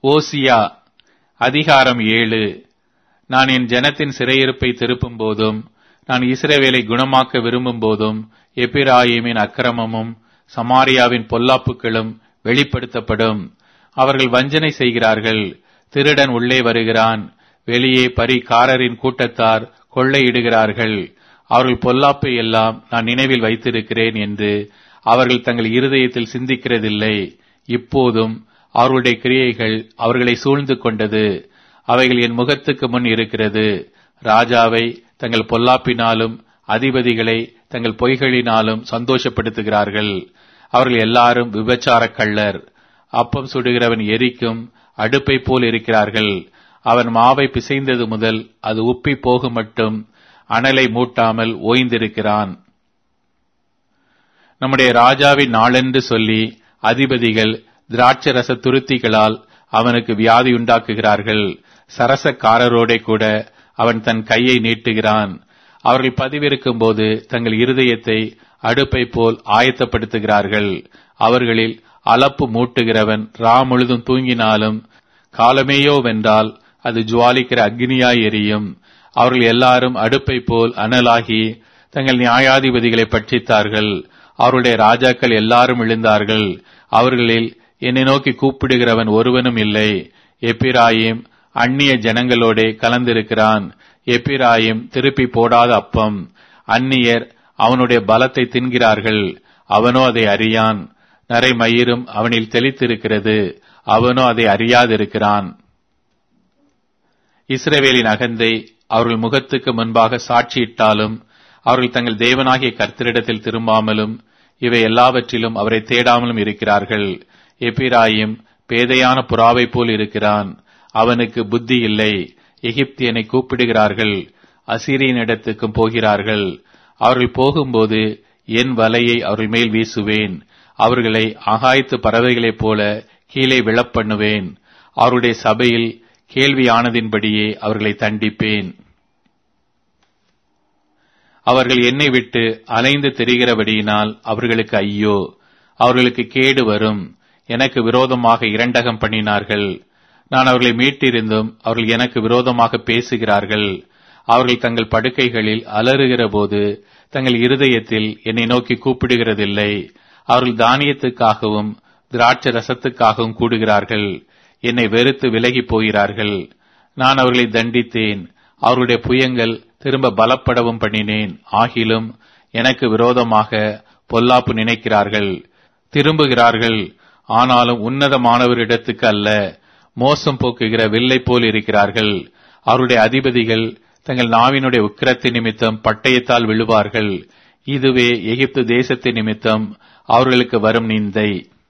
ஓசியா அதிகாரம் ஏழு நான் என் ஜனத்தின் சிறையிருப்பை திருப்பும் போதும் நான் இஸ்ரவேலை குணமாக்க விரும்பும் போதும் எப்பிராயிமின் அக்கிரமமும் சமாரியாவின் பொல்லாப்புகளும் வெளிப்படுத்தப்படும் அவர்கள் வஞ்சனை செய்கிறார்கள் திருடன் உள்ளே வருகிறான் வெளியே பரிகாரரின் கூட்டத்தார் கொள்ளையிடுகிறார்கள் அவர்கள் பொல்லாப்பை எல்லாம் நான் நினைவில் வைத்திருக்கிறேன் என்று அவர்கள் தங்கள் இருதயத்தில் சிந்திக்கிறதில்லை இப்போதும் அவர்களுடைய கிரியைகள் அவர்களை சூழ்ந்து கொண்டது அவைகள் என் முகத்துக்கு முன் இருக்கிறது ராஜாவை தங்கள் பொல்லாப்பினாலும் அதிபதிகளை தங்கள் பொய்களினாலும் சந்தோஷப்படுத்துகிறார்கள் அவர்கள் எல்லாரும் விபச்சார கள்ளர் அப்பம் சுடுகிறவன் எரிக்கும் அடுப்பை போல் இருக்கிறார்கள் அவன் மாவை பிசைந்தது முதல் அது உப்பி போகும் மட்டும் அனலை மூட்டாமல் ஓய்ந்திருக்கிறான் நம்முடைய ராஜாவின் நாளென்று சொல்லி அதிபதிகள் திராட்சரச துருத்திகளால் அவனுக்கு வியாதி உண்டாக்குகிறார்கள் சரசக்காரரோட கூட அவன் தன் கையை நீட்டுகிறான் அவர்கள் பதிவிருக்கும் போது தங்கள் இருதயத்தை அடுப்பை போல் ஆயத்தப்படுத்துகிறார்கள் அவர்களில் அளப்பு மூட்டுகிறவன் ரா முழுதும் தூங்கினாலும் காலமேயோ வென்றால் அது ஜுவாலிக்கிற அக்னியாய் எரியும் அவர்கள் எல்லாரும் அடுப்பை போல் அனலாகி தங்கள் நியாயாதிபதிகளை பட்சித்தார்கள் அவருடைய ராஜாக்கள் எல்லாரும் எழுந்தார்கள் அவர்களில் என்னை நோக்கி கூப்பிடுகிறவன் ஒருவனும் இல்லை எப்பிராயிம் அந்நிய ஜனங்களோடே கலந்திருக்கிறான் எப்பிராயிம் திருப்பி போடாத அப்பம் அந்நியர் அவனுடைய பலத்தை தின்கிறார்கள் அவனோ அதை அறியான் நரைமயிரும் அவனில் தெளித்திருக்கிறது அவனோ அதை அறியாதிருக்கிறான் இஸ்ரவேலின் அகந்தை அவர்கள் முகத்துக்கு முன்பாக சாட்சியிட்டாலும் அவர்கள் தங்கள் தேவனாகிய கர்த்தரிடத்தில் திரும்பாமலும் இவை எல்லாவற்றிலும் அவரை தேடாமலும் இருக்கிறார்கள் எப்பிராயிம் பேதையான புறாவை போல் இருக்கிறான் அவனுக்கு புத்தி இல்லை எகிப்தியனை கூப்பிடுகிறார்கள் அசிரியனிடத்துக்கும் போகிறார்கள் அவர்கள் போகும்போது என் வலையை அவர்கள் மேல் வீசுவேன் அவர்களை ஆகாயத்து பறவைகளைப் போல கீழே விழப்பண்ணுவேன் அவருடைய சபையில் கேள்வியானதின்படியே அவர்களை தண்டிப்பேன் அவர்கள் என்னை விட்டு அலைந்து தெரிகிறபடியினால் அவர்களுக்கு ஐயோ அவர்களுக்கு கேடு வரும் எனக்கு விரோதமாக இரண்டகம் பண்ணினார்கள் நான் அவர்களை மீட்டிருந்தும் அவர்கள் எனக்கு விரோதமாக பேசுகிறார்கள் அவர்கள் தங்கள் படுக்கைகளில் அலறுகிற போது தங்கள் இருதயத்தில் என்னை நோக்கி கூப்பிடுகிறதில்லை அவர்கள் தானியத்துக்காகவும் திராட்சை ரசத்துக்காகவும் கூடுகிறார்கள் என்னை வெறுத்து விலகி போகிறார்கள் நான் அவர்களை தண்டித்தேன் அவருடைய புயங்கள் திரும்ப பலப்படவும் பண்ணினேன் ஆகிலும் எனக்கு விரோதமாக பொல்லாப்பு நினைக்கிறார்கள் திரும்புகிறார்கள் ஆனாலும் உன்னதமானவரிடத்துக்கு அல்ல மோசம் போக்குகிற வில்லை போல் இருக்கிறார்கள் அவருடைய அதிபதிகள் தங்கள் நாவினுடைய உக்கிரத்தின் நிமித்தம் பட்டயத்தால் விழுவார்கள் இதுவே எகிப்து தேசத்தின் நிமித்தம் அவர்களுக்கு வரும் நிந்தை